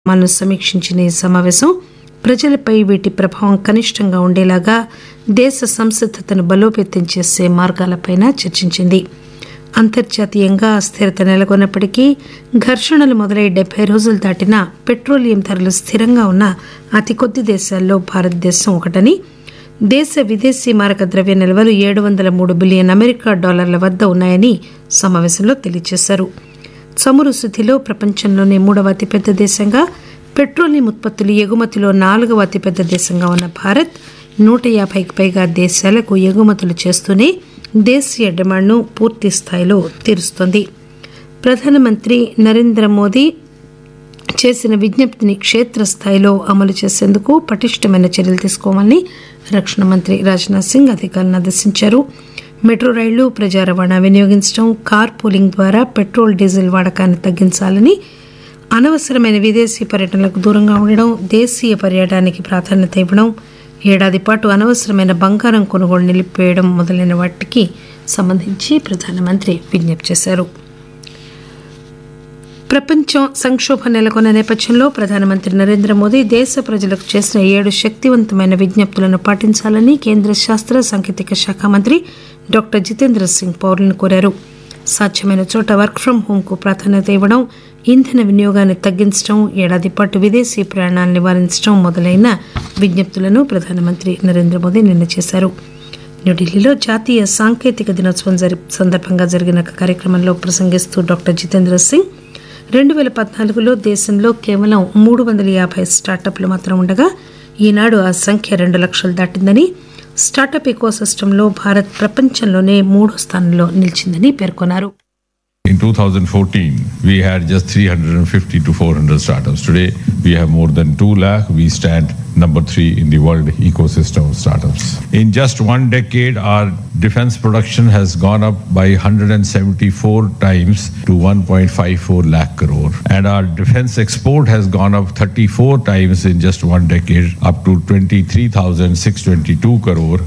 కార్యక్రమాలను సమీక్షించిన ఈ సమావేశం ప్రజలపై వీటి ప్రభావం కనిష్టంగా ఉండేలాగా దేశ సంసిద్దతను బలోపేతం చేసే మార్గాలపైన చర్చించింది అంతర్జాతీయంగా అస్థిరత నెలకొన్నప్పటికీ ఘర్షణలు మొదలై డెబ్బై రోజులు దాటినా పెట్రోలియం ధరలు స్థిరంగా ఉన్న అతి కొద్ది దేశాల్లో భారతదేశం ఒకటని దేశ విదేశీ మారక ద్రవ్య నిల్వలు ఏడు వందల మూడు బిలియన్ అమెరికా డాలర్ల వద్ద ఉన్నాయని సమావేశంలో తెలియజేశారు చమురు శుద్దిలో ప్రపంచంలోనే మూడవ అతిపెద్ద దేశంగా పెట్రోలియం ఉత్పత్తులు ఎగుమతిలో నాలుగవ అతిపెద్ద దేశంగా ఉన్న భారత్ నూట యాభైకి పైగా దేశాలకు ఎగుమతులు చేస్తూనే దేశీయ డిమాండ్ను పూర్తి స్థాయిలో తీరుస్తోంది ప్రధానమంత్రి నరేంద్ర మోదీ చేసిన విజ్ఞప్తిని క్షేత్రస్థాయిలో అమలు చేసేందుకు పటిష్టమైన చర్యలు తీసుకోవాలని రక్షణ మంత్రి రాజ్నాథ్ సింగ్ అధికారులను ఆదేశించారు మెట్రో రైళ్లు ప్రజా రవాణా వినియోగించడం కార్ పూలింగ్ ద్వారా పెట్రోల్ డీజిల్ వాడకాన్ని తగ్గించాలని అనవసరమైన విదేశీ పర్యటనలకు దూరంగా ఉండడం దేశీయ పర్యాటనానికి ప్రాధాన్యత ఇవ్వడం ఏడాది పాటు అనవసరమైన బంగారం కొనుగోలు నిలిపివేయడం మొదలైన వాటికి సంబంధించి ప్రధానమంత్రి విజ్ఞప్తి చేశారు ప్రపంచం సంక్షోభం నెలకొన్న నేపథ్యంలో ప్రధానమంత్రి నరేంద్ర మోదీ దేశ ప్రజలకు చేసిన ఏడు శక్తివంతమైన విజ్ఞప్తులను పాటించాలని కేంద్ర శాస్త్ర సాంకేతిక శాఖ మంత్రి డాక్టర్ జితేంద్ర సింగ్ పౌరులను కోరారు సాధ్యమైన చోట వర్క్ ఫ్రం హోంకు ప్రాధాన్యత ఇవ్వడం ఇంధన వినియోగాన్ని తగ్గించడం ఏడాది పాటు విదేశీ ప్రయాణాలను నివారించడం మొదలైన విజ్ఞప్తులను ప్రధానమంత్రి నరేంద్ర మోదీ నిన్న చేశారు న్యూఢిల్లీలో జాతీయ సాంకేతిక దినోత్సవం సందర్భంగా జరిగిన కార్యక్రమంలో ప్రసంగిస్తూ డాక్టర్ జితేంద్ర సింగ్ రెండు పేల పద్నాలుగులో దేశంలో కేవలం మూడు వందల యాభై స్టార్టప్లు మాత్రం ఉండగా ఈనాడు ఆ సంఖ్య రెండు లక్షలు దాటిందని స్టార్టప్ ఎకోసిస్టంలో భారత్ ప్రపంచంలోనే మూడో స్థానంలో నిలిచిందని పేర్కొన్నారు In 2014, we had just 350 to 400 startups. Today, we have more than 2 lakh. We stand number three in the world ecosystem of startups. In just one decade, our defense production has gone up by 174 times to 1.54 lakh crore. And our defense export has gone up 34 times in just one decade, up to 23,622 crore.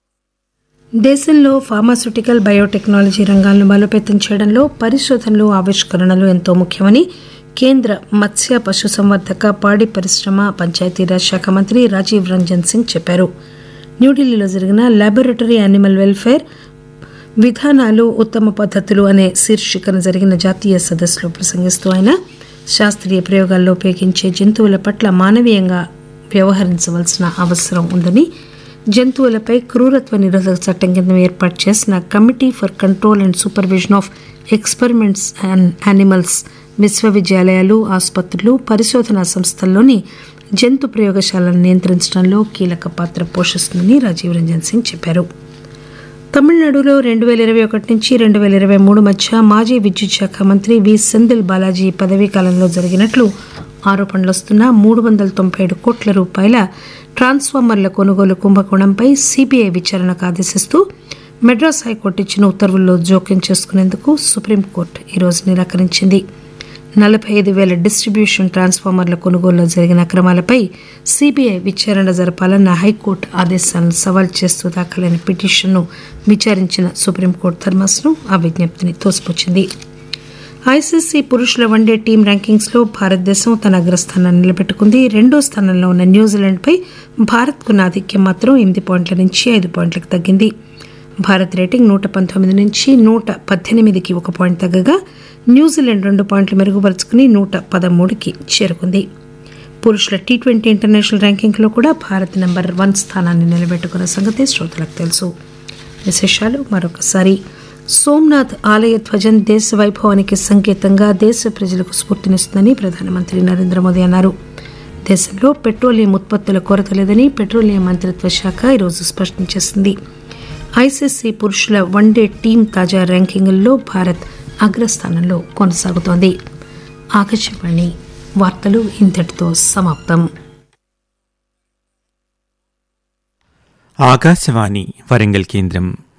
దేశంలో pharmaceutical biotechnology రంగాలను బలోపేతం చేయడంలో పరిశోధనలు ఆవిష్కరణలు ఎంతో ముఖ్యమని కేంద్ర మత్స్య పశుసంవర్ధక పాడి పరిశ్రమ పంచాయతీరాజ్ శాఖ మంత్రి రాజీవ్ రంజన్ సింగ్ చెప్పారు న్యూఢిల్లీలో జరిగిన లాబొరేటరీ యానిమల్ వెల్ఫేర్ విధానాలు ఉత్తమ పద్ధతులు అనే శీర్షికన జరిగిన జాతీయ సదస్సులో ప్రసంగిస్తూ ఆయన శాస్త్రీయ ప్రయోగాల్లో ఉపయోగించే జంతువుల పట్ల మానవీయంగా వ్యవహరించవలసిన అవసరం ఉందని జంతువులపై క్రూరత్వ నిరోధక చట్టం కింద ఏర్పాటు చేసిన committee for control and supervision of experiments and animals విశ్వవిద్యాలయాలు ఆసుపత్రులు పరిశోధనా సంస్థల్లోని జంతు ప్రయోగశాలను నియంత్రించడంలో కీలక పాత్ర పోషిస్తుందని రాజీవ్ రంజన్ సింగ్ చెప్పారు తమిళనాడులో రెండు వేల ఇరవై ఒకటి నుంచి రెండు వేల ఇరవై మూడు మధ్య మాజీ విద్యుత్ శాఖ మంత్రి వి సెందిల్ బాలాజీ పదవీ కాలంలో జరిగినట్లు ఆరోపణలు వస్తున్న మూడు వందల తొంభై ఏడు కోట్ల రూపాయల ట్రాన్స్ఫార్మర్ల కొనుగోలు కుంభకోణంపై సీబీఐ విచారణకు ఆదేశిస్తూ మెడ్రాస్ హైకోర్టు ఇచ్చిన ఉత్తర్వుల్లో జోక్యం చేసుకునేందుకు సుప్రీంకోర్టు ఈరోజు నిరాకరించింది నలభై ఐదు వేల డిస్ట్రిబ్యూషన్ ట్రాన్స్ఫార్మర్ల కొనుగోలులో జరిగిన అక్రమాలపై సీబీఐ విచారణ జరపాలన్న హైకోర్టు ఆదేశాలను సవాల్ చేస్తూ దాఖలైన పిటిషన్ను విచారించిన సుప్రీంకోర్టు ధర్మాసనం ఆ విజ్ఞప్తిని తోసిపుచ్చింది ఐసీసీ పురుషుల వన్డే టీం ర్యాంకింగ్స్లో భారతదేశం తన అగ్రస్థానాన్ని నిలబెట్టుకుంది రెండో స్థానంలో ఉన్న న్యూజిలాండ్పై భారత్కున్న ఆధిక్యం మాత్రం ఎనిమిది పాయింట్ల నుంచి ఐదు పాయింట్లకు తగ్గింది భారత్ రేటింగ్ నూట పంతొమ్మిది నుంచి నూట పద్దెనిమిదికి ఒక పాయింట్ తగ్గగా న్యూజిలాండ్ రెండు పాయింట్లు మెరుగుపరుచుకుని నూట పదమూడుకి చేరుకుంది పురుషుల టీ ట్వంటీ ఇంటర్నేషనల్ ర్యాంకింగ్లో కూడా భారత్ నెంబర్ వన్ స్థానాన్ని నిలబెట్టుకున్న సంగతి శ్రోతలకు తెలుసు విశేషాలు మరొకసారి సోమ్నాథ్ ఆలయ ధ్వజం దేశ వైభవానికి సంకేతంగా దేశ ప్రజలకు స్ఫూర్తినిస్తుందని ప్రధానమంత్రి నరేంద్ర మోదీ అన్నారు దేశంలో పెట్రోలియం ఉత్పత్తుల కొరత లేదని పెట్రోలియం మంత్రిత్వ శాఖ ఈరోజు స్పష్టం చేసింది ఐసీసీ పురుషుల వన్డే టీం తాజా ర్యాంకింగుల్లో భారత్ అగ్రస్థానంలో కొనసాగుతోంది ఆకాశవాణి వార్తలు ఇంతటితో సమాప్తం ఆకాశవాణి వరంగల్ కేంద్రం